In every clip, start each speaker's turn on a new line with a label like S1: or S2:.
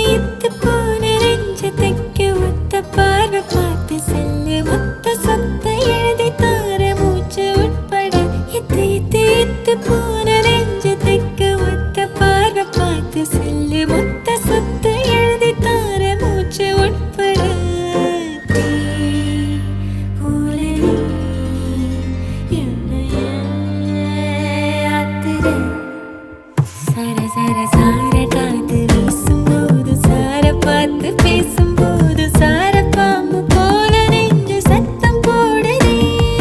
S1: இத்து போன நெஞ்ச தைக்க ஒத்த பார்வை பார்த்து செல்லு மொத்த சொத்த எழுதி தார மூச்சு உட்பட இத்து இத்து இத்து போன நெஞ்ச தைக்க ஒத்த பார்வை பார்த்து செல்லு மொத்த சொத்த எழுதி தார மூச்சு உட்பட தீ போல நீ என்னைய ஆத்துற சர சர சார காத்து வீசும்போது சார பார்த்து பேசும்போது சார பாம்பு போல நெஞ்சு சத்தம் போடுதே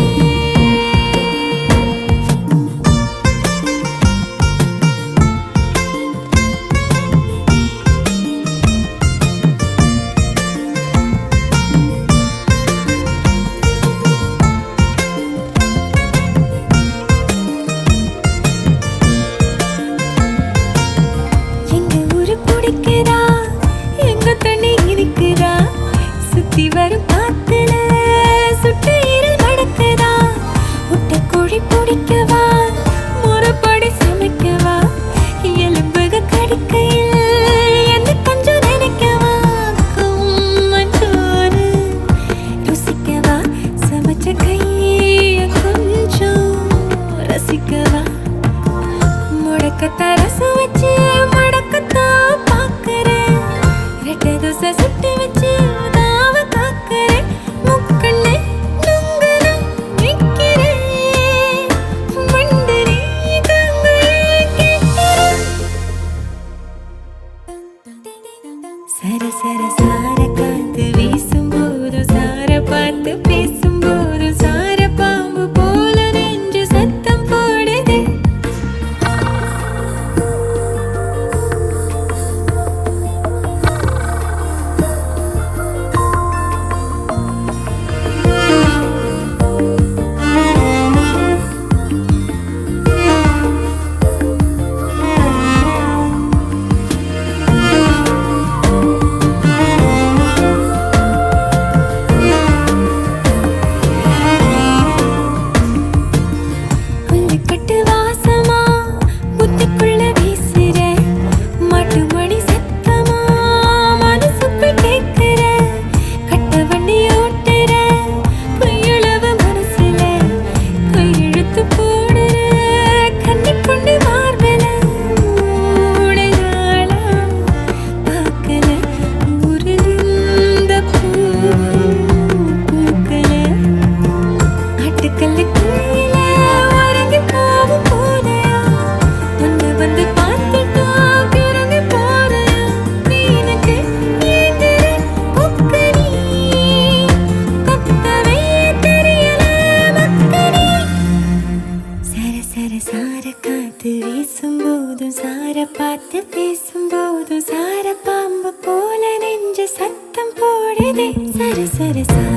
S1: எங்க ஊரு பிடிக்குதா எங்க தண்ணி இருக்குதா சுத்தி வரும் காத்துல சுட்டு இருள் மடக்குதா முட்டை கோழி பிடிக்கவா முறைப்படி சமைக்கவா எலும்புக கடிக்கையில் என்ன கொஞ்சம் நினைக்கவா மஞ்சோறு ருசிக்கவா சமைச்ச கைய கொஞ்சம் ரசிக்கவா முடக்கத்தா ரசம் வச்சு மடக்கத்தான் பார்க்கறேன் ரெட்டை தோசை சுட்டு வச்சு தாவ காக்கறேன் முக்கண்ணு நுங்குன நிக்கிறேன் மண்டரி கங்கையை கேட்கிறேன் சர சர சார காத்து வீசும்போது சார பார்த்து பேசும்போது சார பாம்பு போல நெஞ்சு சத்தம் போடுதே புல்லுக்கட்டு வாசமா புத்திக்குள்ள வீசுற மாட்டு மணி சத்தமா மனசுக்குள் கேட்கிற கட்ட வண்டி ஓட்டுற பொய்யுளவு மனசுல கையெழுத்து போடுற கண்ணி கொண்டு மார்பல மூணு நாளா பார்க்கல ஊரிலிருந்த பூ பூக்கல ஆட்டுக்கல்லு குயில உறங்கி போகும் போதையா ஒன்னு வந்து பார்த்துட்டா கிறங்கி போறையா மீனுக்கு ஏங்குற கொக்கனி கொத்தவே தெரியல மக்கனி சர சர சார காத்து வீசும்போதும் சார பார்த்து பேசும்போதும் சார பாம்பு போல நெஞ்சு சத்தம் போடுதே சர சர சார